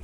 ಅಂತ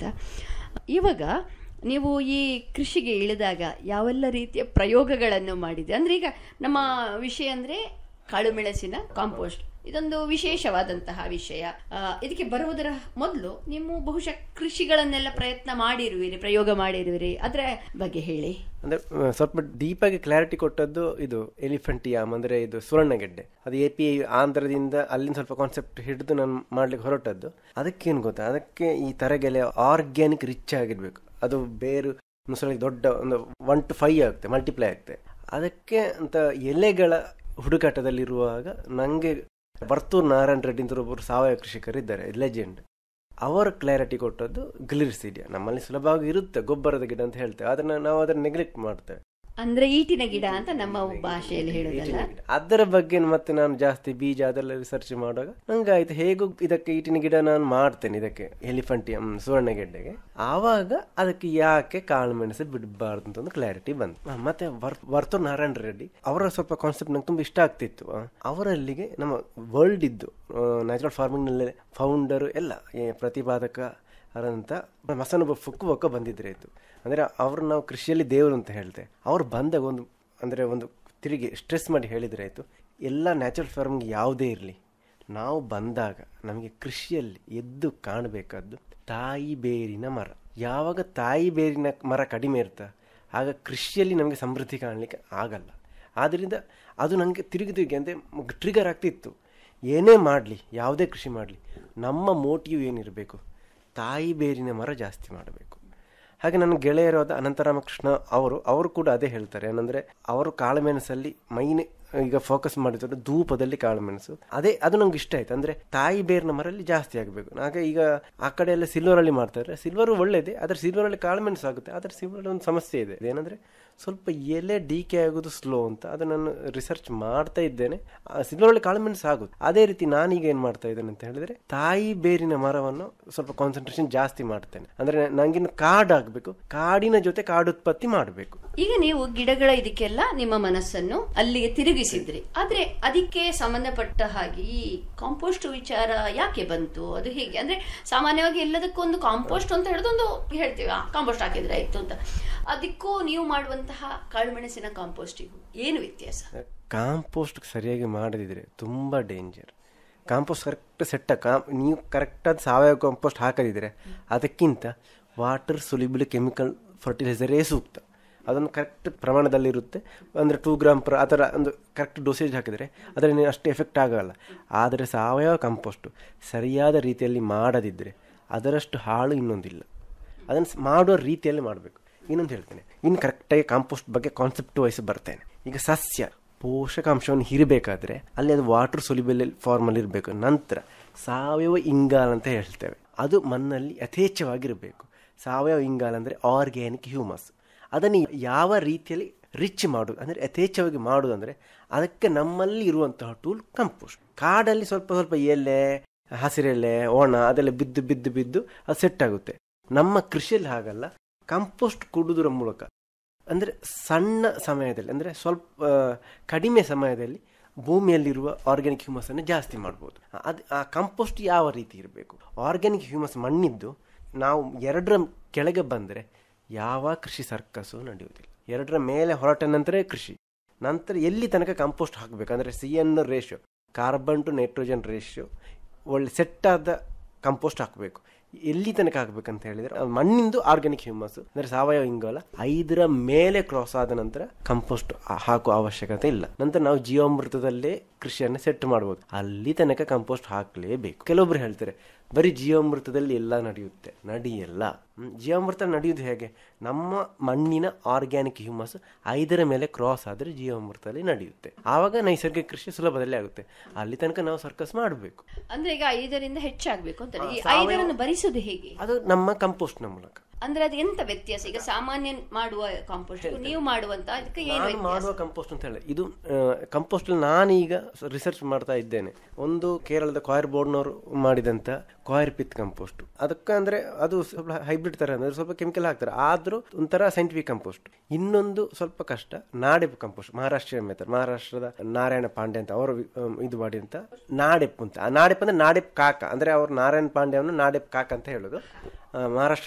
ಇವಾಗ ನೀವು ಈ ಕೃಷಿಗೆ ಇಳಿದಾಗ ಯಾವೆಲ್ಲ ರೀತಿಯ ಪ್ರಯೋಗಗಳನ್ನು ಮಾಡಿದೆ ಅಂದರೆ ಈಗ ನಮ್ಮ ವಿಷಯ ಅಂದರೆ ಕಾಳುಮೆಣಸಿನ ಕಾಂಪೋಸ್ಟ್ ಇದೊಂದು ವಿಶೇಷವಾದಂತಹ ವಿಷಯ ಆ, ಇದಕ್ಕೆ ಬರುವುದರ ಮೊದಲು ನೀವು ಬಹುಶಃ ಕೃಷಿಗಳನ್ನೆಲ್ಲ ಪ್ರಯತ್ನ ಮಾಡಿರುವಿರಿ ಪ್ರಯೋಗ ಮಾಡಿರುವಿರಿ ಅದರ ಬಗ್ಗೆ ಹೇಳಿ ಅಂದ್ರೆ ಆ, ಸ್ವಲ್ಪ ಡೀಪ್ ಆಗಿ ಕ್ಲಾರಿಟಿ ಕೊಟ್ಟದ್ದು ಇದು ಎಲಿಫೆಂಟಿಯಾಮ್ ಅಂದ್ರೆ ಇದು ಸುವರ್ಣಗೆಡ್ಡೆ ಅದು ಎ ಪಿ ಐ ಆಂಧ್ರದಿಂದ ಅಲ್ಲಿಂದ ಸ್ವಲ್ಪ ಕಾನ್ಸೆಪ್ಟ್ ಹಿಡಿದು ನಾನು ಮಾಡ್ಲಿಕ್ಕೆ ಹೊರಟದ್ದು ಅದಕ್ಕೇನು ಗೊತ್ತಾ ಅದಕ್ಕೆ ಈ ತರಗೆಲೆ ಆರ್ಗ್ಯಾನಿಕ್ ರಿಚ್ ಆಗಿರ್ಬೇಕು ಅದು ಬೇರು ಮುಸಳಿಗೆ ದೊಡ್ಡ ಒಂದು ಒನ್ ಟು ಫೈವ್ ಆಗುತ್ತೆ ಮಲ್ಟಿಪ್ಲೈ ಆಗುತ್ತೆ ಅದಕ್ಕೆ ಅಂತ ಎಲೆಗಳ ಹುಡುಕಾಟದಲ್ಲಿರುವಾಗ ನನಗೆ ಬರ್ತೂರ್ ನಾರಾಯಣ ರೆಡ್ಡಿ ಅಂತ ಒಬ್ಬರು ಸಾವಯವ ಕೃಷಿಕರಿದ್ದಾರೆ ಲೆಜೆಂಡ್ ಅವರ ಕ್ಲಾರಿಟಿ ಕೊಟ್ಟದ್ದು ಗ್ಲಿರ್ಸಿಡಿಯಾ ನಮ್ಮಲ್ಲಿ ಸುಲಭವಾಗಿ ಇರುತ್ತೆ ಗೊಬ್ಬರದ ಗಿಡ ಅಂತ ಹೇಳ್ತೇವೆ ಅದನ್ನ ನಾವು ಅದನ್ನ ನೆಗ್ಲೆಕ್ಟ್ ಮಾಡ್ತೇವೆ ಅಂದ್ರೆ ಈಟಿನ ಗಿಡ ಅಂತ ನಮ್ಮ ಭಾಷೆಯಲ್ಲಿ ಹೇಳೋದಲ್ಲ ಅದರ ಬಗ್ಗೆ ಮತ್ತೆ ನಾನು ಜಾಸ್ತಿ ಬೀಜ ಅದೆಲ್ಲ ರಿಸರ್ಚ್ ಮಾಡುವಾಗ ನಂಗೆ ಆಯ್ತು ಹೇಗೂ ಇದಕ್ಕೆ ಈಟಿನ ಗಿಡ ನಾನು ಮಾಡ್ತೇನೆ ಇದಕ್ಕೆ ಎಲಿಫೆಂಟಿಯಂ ಸುವರ್ಣಗೆಡ್ಡೆಗೆ ಆವಾಗ ಅದಕ್ಕೆ ಯಾಕೆ ಕಾಳು ಮೆಣಸು ಬಿಡಬಾರ್ದು ಅಂತ ಒಂದು ಕ್ಲಾರಿಟಿ ಬಂತು ಹ, ಮತ್ತೆ ವರ್- ವರ್ತೂರ್ ನಾರಾಯಣ ರೆಡ್ಡಿ ಅವರ ಸ್ವಲ್ಪ ಕಾನ್ಸೆಪ್ಟ್ ನಂಗೆ ತುಂಬಾ ಇಷ್ಟ ಆಗ್ತಿತ್ತು ಆ, ಅವರಲ್ಲಿಗೆ ನಮ್ಮ ವರ್ಲ್ಡ್ ಇದ್ದು ನ್ಯಾಚುರಲ್ ಫಾರ್ಮಿಂಗ್ ನಲ್ಲಿ ಫೌಂಡರ್ ಎಲ್ಲ ಈ ಪ್ರತಿಪಾದಕ ಅರಂತ ಮಸನೊಬ್ಬ ಫುಕ್ಕುವಕ್ಕ ಬಂದಿದ್ರೆ ಇತ್ತು ಅಂದ್ರೆ ಅವ್ರು ನಾವು ಕೃಷಿಯಲ್ಲಿ ದೇವರು ಅಂತ ಹೇಳ್ತೆ ಅವ್ರು ಬಂದಾಗ ಒಂದು ಅಂದ್ರೆ ಒಂದು ತಿರುಗಿ ಸ್ಟ್ರೆಸ್ ಮಾಡಿ ಹೇಳಿದ್ರೆ ಆಯ್ತು ಎಲ್ಲ ನ್ಯಾಚುರಲ್ ಫಾರ್ಮಿಂಗ್ ಯಾವುದೇ ಇರಲಿ ನಾವು ಬಂದಾಗ ನಮಗೆ ಕೃಷಿಯಲ್ಲಿ ಎದ್ದು ಕಾಣಬೇಕಾದ್ದು ತಾಯಿ ಬೇರಿನ ಮರ ಯಾವಾಗ ತಾಯಿ ಬೇರಿನ ಮರ ಕಡಿಮೆ ಇರ್ತಾ ಆಗ ಕೃಷಿಯಲ್ಲಿ ನಮಗೆ ಸಮೃದ್ಧಿ ಕಾಣಲಿಕ್ಕೆ ಆಗಲ್ಲ ಆದ್ದರಿಂದ ಅದು ನನಗೆ ತಿರುಗಿ ತಿರುಗಿ ಅಂದರೆ ಟ್ರಿಗರ್ ಆಗ್ತಿತ್ತು ಏನೇ ಮಾಡಲಿ ಯಾವುದೇ ಕೃಷಿ ಮಾಡಲಿ ನಮ್ಮ ಮೋಟಿವ್ ಏನಿರಬೇಕು ತಾಯಿ ಬೇರಿನ ಮರ ಜಾಸ್ತಿ ಮಾಡಬೇಕು ಹಾಗೆ ನನ್ನ ಗೆಳೆಯರಾದ ಅನಂತರಾಮಕೃಷ್ಣ ಅವರು ಅವರು ಕೂಡ ಅದೇ ಹೇಳ್ತಾರೆ ಏನಂದ್ರೆ ಅವರು ಕಾಳುಮೆಣಸಲ್ಲಿ ಮೈನ್ ಈಗ ಫೋಕಸ್ ಮಾಡಿದ್ರು ಧೂಪದಲ್ಲಿ ಕಾಳುಮೆಣಸು ಅದೇ ಅದು ನಂಗೆ ಇಷ್ಟ ಆಯ್ತು ಅಂದ್ರೆ ತಾಯಿ ಬೇರಿನ ಮರಲ್ಲಿ ಜಾಸ್ತಿ ಆಗಬೇಕು ಹಾಗೆ ಈಗ ಆ ಕಡೆ ಎಲ್ಲ ಸಿಲ್ವರ್ ಅಲ್ಲಿ ಮಾಡ್ತಾರೆ ಸಿಲ್ವರ್ ಒಳ್ಳೇದೇ ಆದ್ರೆ ಸಿಲ್ವರ್ ಅಲ್ಲಿ ಕಾಳುಮೆಣಸು ಆಗುತ್ತೆ ಆದ್ರೆ ಸಿಲ್ವರ್ ಒಂದು ಸಮಸ್ಯೆ ಇದೆ ಏನಂದ್ರೆ ಸ್ವಲ್ಪ ಎಲೆ ಡಿಕೆ ಆಗೋದು ಸ್ಲೋ ಅಂತ ಅದು ನಾನು ರಿಸರ್ಚ್ ಮಾಡ್ತಾ ಇದ್ದೇನೆ ಸಿಲ್ವರ್ ಅಲ್ಲಿ ಕಾಳುಮೆಣಸು ಆಗುತ್ತೆ ಅದೇ ರೀತಿ ನಾನೀಗ ಏನ್ ಮಾಡ್ತಾ ಇದ್ದೇನೆ ಅಂತ ಹೇಳಿದ್ರೆ ತಾಯಿ ಬೇರಿನ ಮರವನ್ನು ಸ್ವಲ್ಪ ಕಾನ್ಸಂಟ್ರೇಷನ್ ಜಾಸ್ತಿ ಮಾಡ್ತೇನೆ ಅಂದ್ರೆ ನಂಗಿನ್ನು ಕಾಡು ಆಗ್ಬೇಕು ಕಾಡಿನ ಜೊತೆ ಕಾಡುತ್ಪತ್ತಿ ಮಾಡಬೇಕು ಈಗ ನೀವು ಗಿಡಗಳ ಇದಕ್ಕೆಲ್ಲ ನಿಮ್ಮ ಮನಸ್ಸನ್ನು ಅಲ್ಲಿಗೆ ತಿರುಗಿಸಿದ್ರಿ ಆದ್ರೆ ಅದಕ್ಕೆ ಸಂಬಂಧಪಟ್ಟ ಹಾಗೆ ಈ ಕಾಂಪೋಸ್ಟ್ ವಿಚಾರ ಯಾಕೆ ಬಂತು ಅದು ಹೇಗೆ ಅಂದ್ರೆ ಸಾಮಾನ್ಯವಾಗಿ ಎಲ್ಲದಕ್ಕೂ ಒಂದು ಕಾಂಪೋಸ್ಟ್ ಅಂತ ಹೇಳಿದ್ರೆ ಒಂದು ಹೇಳ್ತೀವಿ ಕಾಂಪೋಸ್ಟ್ ಹಾಕಿದ್ರೆ ಆಯ್ತು ಅಂತ ಅದಕ್ಕೂ ನೀವು ಮಾಡುವಂತಹ ಕಾಳುಮೆಣಸಿನ ಕಾಂಪೋಸ್ಟಿಗೂ ಏನು ವ್ಯತ್ಯಾಸ ಕಾಂಪೋಸ್ಟ್ ಸರಿಯಾಗಿ ಮಾಡದಿದ್ರೆ ತುಂಬಾ ಡೇಂಜರ್ ಕಾಂಪೋಸ್ಟ್ ಕರೆಕ್ಟ್ ಸೆಟ್ ಕಾಂ ನೀವು ಕರೆಕ್ಟಾದ ಸಾವಯವ ಕಾಂಪೋಸ್ಟ್ ಹಾಕದಿದ್ರೆ ಅದಕ್ಕಿಂತ ವಾಟರ್ ಸುಲಿಬಲ್ ಕೆಮಿಕಲ್ ಫರ್ಟಿಲೈಸರೇ ಸೂಕ್ತ ಅದನ್ನು ಕರೆಕ್ಟ್ ಪ್ರಮಾಣದಲ್ಲಿರುತ್ತೆ ಅಂದರೆ ಟೂ ಗ್ರಾಮ್ ಪರ್ ಆ ಥರ ಒಂದು ಕರೆಕ್ಟ್ ಡೋಸೇಜ್ ಹಾಕಿದರೆ ಅದರಲ್ಲಿ ಅಷ್ಟು ಎಫೆಕ್ಟ್ ಆಗಲ್ಲ ಆದರೆ ಸಾವಯವ ಕಾಂಪೋಸ್ಟು ಸರಿಯಾದ ರೀತಿಯಲ್ಲಿ ಮಾಡದಿದ್ದರೆ ಅದರಷ್ಟು ಹಾಳು ಇನ್ನೊಂದಿಲ್ಲ ಅದನ್ನು ಸ್- ಮಾಡುವ ರೀತಿಯಲ್ಲಿ ಮಾಡಬೇಕು ಇನ್ನೊಂದು ಹೇಳ್ತೇನೆ ಇನ್ನು ಕರೆಕ್ಟಾಗಿ ಕಾಂಪೋಸ್ಟ್ ಬಗ್ಗೆ ಕಾನ್ಸೆಪ್ಟ್ ವೈಸ್ ಬರ್ತೇನೆ ಈಗ ಸಸ್ಯ ಪೋಷಕಾಂಶವನ್ನು ಹೀರಬೇಕಾದ್ರೆ ಅಲ್ಲಿ ಅದು ವಾಟರ್ ಸೊಲಿಬಲ್ ಫಾರ್ಮಲ್ಲಿ ಇರಬೇಕು ನಂತರ ಸಾವಯವ ಇಂಗಾಲ ಅಂತ ಹೇಳ್ತೇವೆ ಅದು ಮಣ್ಣಲ್ಲಿ ಯಥೇಚ್ಛವಾಗಿರಬೇಕು ಸಾವಯವ ಇಂಗಾಲ ಅಂದರೆ ಆರ್ಗ್ಯಾನಿಕ್ ಹ್ಯೂಮಸ್ ಅದನ್ನು ಯಾವ ರೀತಿಯಲ್ಲಿ ರಿಚ್ ಮಾಡೋದು ಅಂದರೆ ಯಥೇಚ್ಛವಾಗಿ ಮಾಡೋದು ಅಂದರೆ ಅದಕ್ಕೆ ನಮ್ಮಲ್ಲಿ ಇರುವಂತಹ ಟೂಲ್ ಕಂಪೋಸ್ಟ್ ಕಾಡಲ್ಲಿ ಸ್ವಲ್ಪ ಸ್ವಲ್ಪ ಎಲೆ ಹಸಿರೆಲೆ ಒಣ ಅದೆಲ್ಲ ಬಿದ್ದು ಬಿದ್ದು ಬಿದ್ದು ಅದು ಸೆಟ್ ಆಗುತ್ತೆ ನಮ್ಮ ಕೃಷಿಯಲ್ಲಿ ಹಾಗಲ್ಲ ಕಂಪೋಸ್ಟ್ ಕೊಡುವುದರ ಮೂಲಕ ಅಂದರೆ ಸಣ್ಣ ಸಮಯದಲ್ಲಿ ಅಂದರೆ ಸ್ವಲ್ಪ ಆ, ಕಡಿಮೆ ಸಮಯದಲ್ಲಿ ಭೂಮಿಯಲ್ಲಿರುವ ಆರ್ಗ್ಯಾನಿಕ್ ಹ್ಯೂಮಸ್ ಅನ್ನು ಜಾಸ್ತಿ ಮಾಡ್ಬೋದು ಅದು ಆ ಕಂಪೋಸ್ಟ್ ಯಾವ ರೀತಿ ಇರಬೇಕು ಆರ್ಗ್ಯಾನಿಕ್ ಹ್ಯೂಮಸ್ ಮಣ್ಣಿದ್ದು ನಾವು ಎರಡರ ಕೆಳಗೆ ಬಂದರೆ ಯಾವ ಕೃಷಿ ಸರ್ಕಸ್ಸು ನಡೆಯುವುದಿಲ್ಲ ಎರಡರ ಮೇಲೆ ಹೊರಟ ನಂತರ ಕೃಷಿ ನಂತರ ಎಲ್ಲಿ ತನಕ ಕಂಪೋಸ್ಟ್ ಹಾಕಬೇಕು ಅಂದರೆ C N ratio carbon to nitrogen ratio ಒಳ್ಳೆ ಸೆಟ್ ಆದ ಕಂಪೋಸ್ಟ್ ಹಾಕಬೇಕು ಎಲ್ಲಿ ತನಕ ಹಾಕ್ಬೇಕಂತ ಹೇಳಿದ್ರೆ ಅದು ಮಣ್ಣಿಂದು ಆರ್ಗ್ಯಾನಿಕ್ ಹ್ಯೂಮಸ್ ಅಂದ್ರೆ ಸಾವಯವ ಇಂಗಾಲ ಐದರ ಮೇಲೆ ಕ್ರಾಸ್ ಆದ ನಂತರ ಕಂಪೋಸ್ಟ್ ಹಾಕುವ ಅವಶ್ಯಕತೆ ಇಲ್ಲ ನಂತರ ನಾವು ಜೀವಾಮೃತದಲ್ಲೇ ಕೃಷಿಯನ್ನು ಸೆಟ್ ಮಾಡಬಹುದು ಅಲ್ಲಿ ತನಕ ಕಂಪೋಸ್ಟ್ ಹಾಕಲೇಬೇಕು ಕೆಲವೊಬ್ರು ಹೇಳ್ತಾರೆ ಬರೀ ಜೀವಾಮೃತದಲ್ಲಿ ಎಲ್ಲ ನಡೆಯುತ್ತೆ ನಡೆಯಲ್ಲ ಹ್ಮ್, ಜೀವಾಮೃತ ನಡೆಯುವುದು ಹೇಗೆ ನಮ್ಮ ಮಣ್ಣಿನ ಆರ್ಗ್ಯಾನಿಕ್ ಹ್ಯೂಮಸ್ ಐದರ ಮೇಲೆ ಕ್ರಾಸ್ ಆದ್ರೆ ಜೀವಾಮೃತದಲ್ಲಿ ನಡೆಯುತ್ತೆ ಆವಾಗ ನೈಸರ್ಗಿಕ ಕೃಷಿ ಸುಲಭದಲ್ಲಿ ಆಗುತ್ತೆ ಅಲ್ಲಿ ತನಕ ನಾವು ಸರ್ಕಸ್ ಮಾಡಬೇಕು ಅಂದ್ರೆ ಈಗ ಐದರಿಂದ ಹೆಚ್ಚಾಗ್ಬೇಕು ಅಂತ ಈ ಐದರನ್ನು ಭರಿಸುದು ಹೇಗೆ ಅದು ನಮ್ಮ ಕಂಪೋಸ್ಟ್ನ ಮೂಲಕ ಅಂದ್ರೆ ಅದು ಎಂತ ವ್ಯತ್ಯಾಸ ಈಗ ಸಾಮಾನ್ಯ ಮಾಡುವ ಕಾಂಪೋಸ್ಟ್ ನೀವು ಮಾಡುವಂತ ಅದಕ್ಕೆ ಏನು ನಾನು ವ್ಯತ್ಯಾಸ ಮಾಡುವ ಕಂಪೋಸ್ಟ್ ಅಂತ ಹೇಳಿ ಇದು ಕಂಪೋಸ್ಟ್ ನಾನೀಗ ರಿಸರ್ಚ್ ಮಾಡ್ತಾ ಇದ್ದೇನೆ ಒಂದು ಕೇರಳದ ಕಾಯರ್ ಬೋರ್ಡ್ನವರು ಮಾಡಿದಂತ ಕಾಯರ್ ಪಿತ್ ಕಂಪೋಸ್ಟ್ ಅದಕ್ಕೆ ಅಂದ್ರೆ ಅದು ಸ್ವಲ್ಪ ಹೈಬ್ರಿಡ್ ತರ ಅಂದ್ರೆ ಸ್ವಲ್ಪ ಕೆಮಿಕಲ್ ಹಾಕ್ತಾರೆ ಆದ್ರೂ ಒಂಥರ ಸೈಂಟಿಫಿಕ್ ಕಂಪೋಸ್ಟ್ ಇನ್ನೊಂದು ಸ್ವಲ್ಪ ಕಷ್ಟ ನಾಡೆಪ್ ಕಂಪೋಸ್ಟ್ ಮಹಾರಾಷ್ಟ್ರೀಯ ಮೆಥಡ್ ಮಹಾರಾಷ್ಟ್ರದ ನಾರಾಯಣ ಪಾಂಡೆ ಅಂತ ಅವರು ಅಹ್, ಇದು ಮಾಡಿದಂತ ನಾಡೆಪ್ ಅಂತ ಆ ನಾಡೆಪ್ ಅಂದ್ರೆ ನಾಡೆಪ್ ಕಾಕ ಅಂದ್ರೆ ಅವ್ರು ನಾರಾಯಣ ಪಾಂಡೆ ಅವನು ನಾಡೆಪ್ ಕಾಕ ಅಂತ ಹೇಳೋದು ಆ, ಮಹಾರಾಷ್ಟ್ರ